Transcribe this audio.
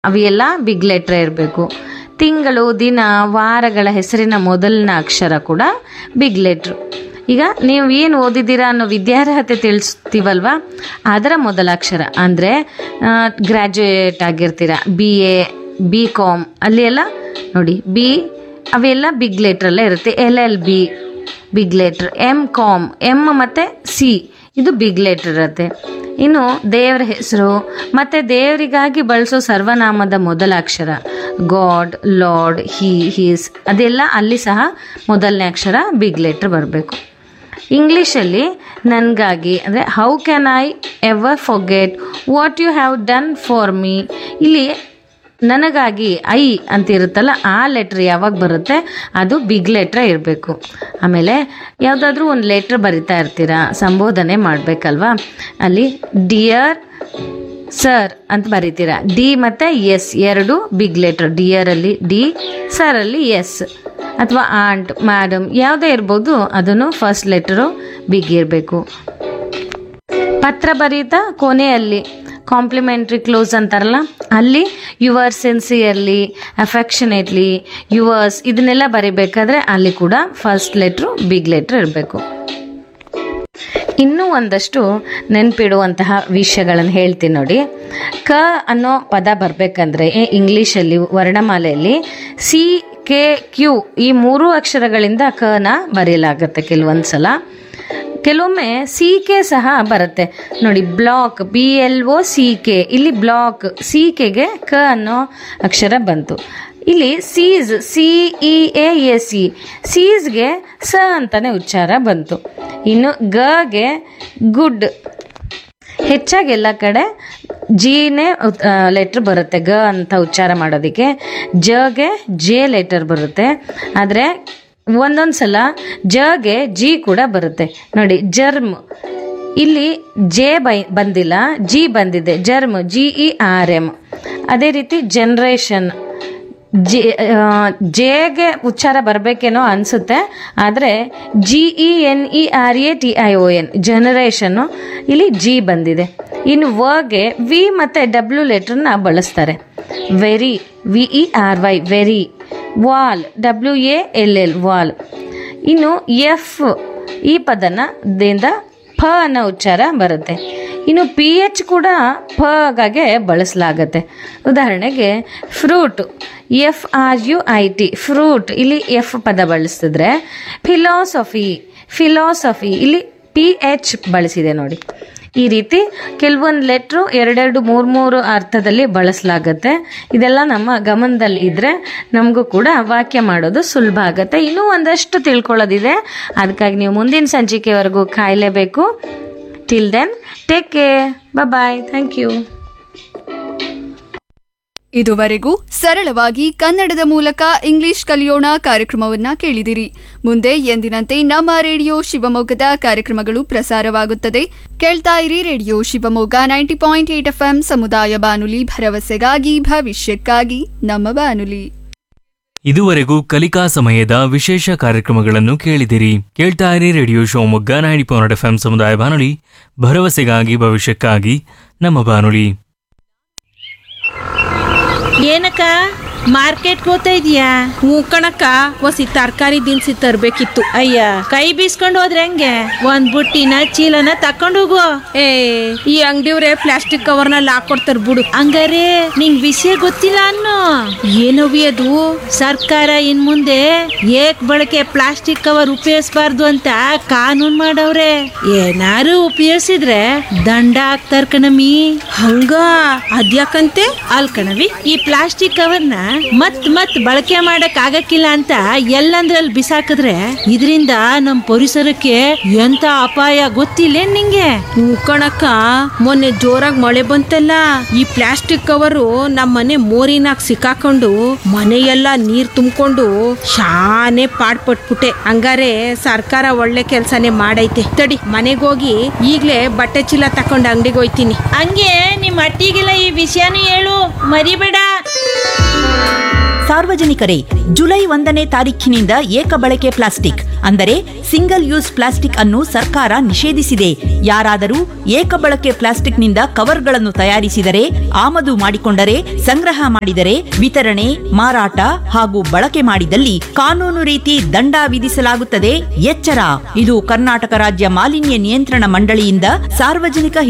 ಅವೆಲ್ಲ big letter ಇರಬೇಕು ತಿಂಗಳು ದಿನ ವಾರಗಳ ಹೆಸರಿನ ಮೊದಲನೇ ಅಕ್ಷರ ಕೂಡ ಬಿಗ್ ಲೆಟ್ರ್ ಈಗ ನೀವು ಏನು ಓದಿದ್ದೀರಾ ಅನ್ನೋ ವಿದ್ಯಾರ್ಹತೆ ತಿಳಿಸ್ತೀವಲ್ವ ಅದರ ಮೊದಲ ಅಕ್ಷರ ಅಂದರೆ ಗ್ರ್ಯಾಜುಯೇಟ್ ಆಗಿರ್ತೀರ ಬಿ ಎ ಬಿ ಕಾಮ್ ಅಲ್ಲಿ ಎಲ್ಲ ನೋಡಿ ಬಿ ಅವೆಲ್ಲ ಬಿಗ್ ಲೆಟ್ರಲ್ಲೇ ಇರುತ್ತೆ L L B big letter M com M ಮತ್ತು ಸಿ ಇದು ಬಿಗ್ ಲೆಟ್ರ್ ಇರುತ್ತೆ ಇನ್ನು ದೇವರ ಹೆಸರು ಮತ್ತು ದೇವರಿಗಾಗಿ ಬಳಸೋ ಸರ್ವನಾಮದ ಮೊದಲ ಅಕ್ಷರ ಗಾಡ್ ಲಾರ್ಡ್ ಹಿ ಹೀಸ್ ಅದೆಲ್ಲ ಅಲ್ಲಿ ಸಹ ಮೊದಲನೇ ಅಕ್ಷರ ಬಿಗ್ ಲೆಟ್ರ್ ಬರಬೇಕು ಇಂಗ್ಲೀಷಲ್ಲಿ ನನಗಾಗಿ ಅಂದರೆ how can I ever forget what you have done for me ಇಲ್ಲಿ ನನಗಾಗಿ ಐ ಅಂತ ಇರುತ್ತಲ್ಲ ಆ ಲೆಟ್ರ್ ಯಾವಾಗ ಬರುತ್ತೆ ಅದು ಬಿಗ್ ಲೆಟ್ರೇ ಇರಬೇಕು ಆಮೇಲೆ ಯಾವುದಾದ್ರೂ ಒಂದು ಲೆಟ್ರ್ ಬರಿತಾ ಇರ್ತೀರಾ ಸಂಬೋಧನೆ ಮಾಡಬೇಕಲ್ವಾ ಅಲ್ಲಿ ಡಿಯರ್ ಸರ್ ಅಂತ ಬರಿತೀರಾ ಡಿ ಮತ್ತು ಎಸ್ ಎರಡು ಬಿಗ್ ಲೆಟ್ರ್ ಡಿಯರಲ್ಲಿ ಡಿ ಸರಲ್ಲಿ ಎಸ್ ಅಥವಾ ಆಂಟ್ ಮ್ಯಾಡಮ್ ಯಾವುದೇ ಇರ್ಬೋದು ಅದನ್ನು ಫಸ್ಟ್ ಲೆಟರು ಬಿಗ್ ಇರಬೇಕು ಪತ್ರ ಬರೀತಾ ಕೊನೆಯಲ್ಲಿ ಕಾಂಪ್ಲಿಮೆಂಟ್ರಿ ಕ್ಲೋಸ್ ಅಂತಾರಲ್ಲ ಅಲ್ಲಿ ಯುವರ್ ಸಿನ್ಸಿಯರ್ಲಿ ಅಫೆಕ್ಷನೇಟ್ಲಿ ಯುವರ್ಸ್ ಇದನ್ನೆಲ್ಲ ಬರಿಬೇಕಾದ್ರೆ ಅಲ್ಲಿ ಕೂಡ ಫಸ್ಟ್ ಲೆಟ್ರು ಬಿಗ್ ಲೆಟ್ರ್ ಇರಬೇಕು ಇನ್ನೂ ಒಂದಷ್ಟು ನೆನಪಿಡುವಂತಹ ವಿಷಯಗಳನ್ನು ಹೇಳ್ತೀನಿ ನೋಡಿ ಕ ಅನ್ನೋ ಪದ ಬರಬೇಕಂದ್ರೆ ಇಂಗ್ಲೀಷಲ್ಲಿ ವರ್ಣಮಾಲೆಯಲ್ಲಿ ಸಿ ಕೆ ಕ್ಯೂ ಈ ಮೂರು ಅಕ್ಷರಗಳಿಂದ ಕನ ಬರೆಯಲಾಗುತ್ತೆ ಕೆಲವೊಂದು ಸಲ ಕೆಲವೊಮ್ಮೆ ಸಿ ಕೆ ಸಹ ಬರುತ್ತೆ ನೋಡಿ block B L O C K ಇಲ್ಲಿ ಬ್ಲಾಕ್ ಸಿ ಕೆಗೆ ಕ ಅನ್ನೋ ಅಕ್ಷರ ಬಂತು ಇಲ್ಲಿ cease C E A S C ಸೀಸ್ಗೆ ಸ ಅಂತಾನೆ ಉಚ್ಚಾರ ಬಂತು ಇನ್ನು ಗಗೆ ಗುಡ್ ಹೆಚ್ಚಾಗಿ ಎಲ್ಲ ಕಡೆ ಜಿನೇ ಲೆಟ್ರ್ ಬರುತ್ತೆ ಗ ಅಂತ ಉಚ್ಚಾರ ಮಾಡೋದಕ್ಕೆ ಜಗೆ ಜೆ ಲೆಟರ್ ಬರುತ್ತೆ ಆದರೆ ಒಂದೊಂದು ಸಲ ಜಗೆ ಜಿ ಕೂಡ ಬರುತ್ತೆ ನೋಡಿ ಜರ್ಮ್ ಇಲ್ಲಿ ಜೆ ಬೈ ಬಂದಿಲ್ಲ ಜಿ ಬಂದಿದೆ germ G E R M ಅದೇ ರೀತಿ ಜನ್ರೇಷನ್ ಜೆ ಜೆಗೆ ಉಚ್ಚಾರ ಬರಬೇಕೇನೋ ಅನಿಸುತ್ತೆ ಆದರೆ G E N E R A T I O N ಜನರೇಷನ್ನು ಇಲ್ಲಿ ಜಿ ಬಂದಿದೆ ಇನ್ನು ವಗೆ ವಿ ಮತ್ತು ಡಬ್ಲ್ಯೂ ಲೆಟ್ರನ್ನ ಬಳಸ್ತಾರೆ very V E R Y very wall W A L L wall ಇನ್ನು ಎಫ್ ಈ ಪದನ ದಿಂದ ಫ ಅನ್ನೋ ಉಚ್ಚಾರ ಬರುತ್ತೆ ಇನ್ನು ಪಿ ಎಚ್ ಕೂಡ ಫಗಾಗೆ ಬಳಸಲಾಗತ್ತೆ ಉದಾಹರಣೆಗೆ fruit F R U I T fruit ಇಲ್ಲಿ ಎಫ್ ಪದ ಬಳಸಿದ್ರೆ ಫಿಲಾಸಫಿ ಫಿಲಾಸಫಿ ಇಲ್ಲಿ ಪಿ ಎಚ್ ಬಳಸಿದೆ ನೋಡಿ ಈ ರೀತಿ ಕೆಲವೊಂದು ಲೆಟ್ರು ಎರಡೆರಡು ಮೂರು ಮೂರು ಅರ್ಥದಲ್ಲಿ ಬಳಸಲಾಗತ್ತೆ ಇದೆಲ್ಲ ನಮ್ಮ ಗಮನದಲ್ಲಿ ಇದ್ರೆ ನಮಗೂ ಕೂಡ ವಾಕ್ಯ ಮಾಡೋದು ಸುಲಭ ಆಗುತ್ತೆ ಇನ್ನೂ ಒಂದಷ್ಟು ತಿಳ್ಕೊಳ್ಳೋದಿದೆ ಅದಕ್ಕಾಗಿ ನೀವು ಮುಂದಿನ ಸಂಚಿಕೆವರೆಗೂ ಕಾಯಲೇಬೇಕು till then take care bye thank you ಇದುವರೆಗೂ ಸರಳವಾಗಿ ಕನ್ನಡದ ಮೂಲಕ ಇಂಗ್ಲಿಷ್ ಕಲಿಯೋಣ ಕಾರ್ಯಕ್ರಮವನ್ನ ಕೇಳಿದಿರಿ ಮುಂದೆ ಎಂದಿನಂತೆ ನಮ್ಮ ರೇಡಿಯೋ ಶಿವಮೊಗ್ಗದ ಕಾರ್ಯಕ್ರಮಗಳು ಪ್ರಸಾರವಾಗುತ್ತದೆ ಕೇಳ್ತಾ ಇರಿ radio Shivamogga ninety point eight FM ಸಮುದಾಯ ಬಾನುಲಿ ಭರವಸೆಗಾಗಿ ಭವಿಷ್ಯಕ್ಕಾಗಿ ನಮ್ಮ ಬಾನುಲಿ ಇದುವರೆಗೂ ಕಲಿಕಾ ಸಮಯದ ವಿಶೇಷ ಕಾರ್ಯಕ್ರಮಗಳನ್ನು ಕೇಳಿದಿರಿ ಕೇಳ್ತಾ ಇರಿ radio Shivamogga ninety point F ಸಮುದಾಯ ಬಾನುಲಿ ಭರವಸೆಗಾಗಿ ಭವಿಷ್ಯಕ್ಕಾಗಿ ನಮ್ಮ ಬಾನುಲಿ ಏನಕ್ಕ ಮಾರ್ಕೆಟ್ಗೆ ಹೋಗ್ತಾ ಇದೀಯಾ ಹ್ಞೂ ಕಣಕ್ಕ ಒಸಿ ತರಕಾರಿ ದಿನಸಿ ತರ್ಬೇಕಿತ್ತು ಅಯ್ಯ ಕೈ ಬೀಸ್ಕೊಂಡು ಹೋದ್ರೆ ಹೆಂಗೆ ಒಂದ್ ಬುಟ್ಟಿನ ಚೀಲನ ತಕೊಂಡು ಹೋಗು ಏ ಈ ಅಂಗಡಿಯವ್ರೆ ಪ್ಲಾಸ್ಟಿಕ್ ಕವರ್ನಲ್ಲಿ ಹಾಕೊಡ್ತಾರ ಬಿಡು ಹಂಗಾರೆ ನಿಂಗ್ ವಿಷಯ ಗೊತ್ತಿಲ್ಲ ಅನ್ನು ಏನವಿ ಅದು ಸರ್ಕಾರ ಇನ್ ಮುಂದೆ ಏಕ್ ಬಳಕೆ ಪ್ಲಾಸ್ಟಿಕ್ ಕವರ್ ಉಪಯೋಗಿಸಬಾರ್ದು ಅಂತ ಕಾನೂನ್ ಮಾಡವ್ರೆ ಏನಾರು ಉಪಯೋಗಿಸಿದ್ರೆ ದಂಡ ಹಾಕ್ತಾರ ಕಣಮಿ ಹಂಗ ಅದ್ಯಾಕಂತೆ ಅಲ್ ಕಣವಿ ಈ ಪ್ಲಾಸ್ಟಿಕ್ ಕವರ್ನ ಮತ್ ಮತ್ ಬಳಕೆ ಮಾಡಕ್ ಆಗಕ್ಕಿಲ್ಲ ಅಂತ ಎಲ್ಲಂದ್ರಲ್ಲಿ ಬಿಸಾಕಿದ್ರೆ ಇದರಿಂದ ನಮ್ ಪರಿಸರಕ್ಕೆ ಎಂತ ಅಪಾಯ ಗೊತ್ತಿಲ್ಲ ನಿಂಗೆ ಹ್ಞೂ ಕಣಕ್ಕ ಮೊನ್ನೆ ಜೋರಾಗಿ ಮಳೆ ಬಂತಲ್ಲ ಈ ಪ್ಲಾಸ್ಟಿಕ್ ಕವರು ನಮ್ಮ ಮನೆ ಮೋರಿನಾಗ ಸಿಕ್ಕಾಕೊಂಡು ಮನೆಯೆಲ್ಲ ನೀರ್ ತುಂಬಿಕೊಂಡು ಶಾನೆ ಪಾಡ್ಪಟ್ಬಿಟ್ಟೆ ಹಂಗಾರೆ ಸರ್ಕಾರ ಒಳ್ಳೆ ಕೆಲ್ಸನೇ ಮಾಡೈತೆ ತಡಿ ಮನೆಗೆ ಹೋಗಿ ಈಗ್ಲೇ ಬಟ್ಟೆ ಚೀಲ ತಕೊಂಡು ಅಂಗಡಿಗೆ ಹೋಯ್ತೀನಿ ಹಂಗೆ ನಿಮ್ ಅಟ್ಟಿಗೆಲ್ಲ ಈ ವಿಷಯನೂ ಹೇಳು ಮರಿಬೇಡ ಸಾರ್ವಜನಿಕರೇ ಜುಲೈ ಒಂದನೇ ತಾರೀಖಿನಿಂದ ಏಕ ಬಳಕೆ ಪ್ಲಾಸ್ಟಿಕ್ ಅಂದರೆ ಸಿಂಗಲ್ ಯೂಸ್ ಪ್ಲಾಸ್ಟಿಕ್ ಅನ್ನು ಸರ್ಕಾರ ನಿಷೇಧಿಸಿದೆ ಯಾರಾದರೂ ಏಕಬಳಕೆ ಪ್ಲಾಸ್ಟಿಕ್ನಿಂದ ಕವರ್ಗಳನ್ನು ತಯಾರಿಸಿದರೆ ಆಮದು ಮಾಡಿಕೊಂಡರೆ ಸಂಗ್ರಹ ಮಾಡಿದರೆ ವಿತರಣೆ ಮಾರಾಟ ಹಾಗೂ ಬಳಕೆ ಮಾಡಿದಲ್ಲಿ ಕಾನೂನು ರೀತಿ ದಂಡ ವಿಧಿಸಲಾಗುತ್ತದೆ ಎಚ್ಚರ ಇದು ಕರ್ನಾಟಕ ರಾಜ್ಯ ಮಾಲಿನ್ಯ ನಿಯಂತ್ರಣ ಮಂಡಳಿಯಿಂದ ಸಾರ್ವಜನಿಕ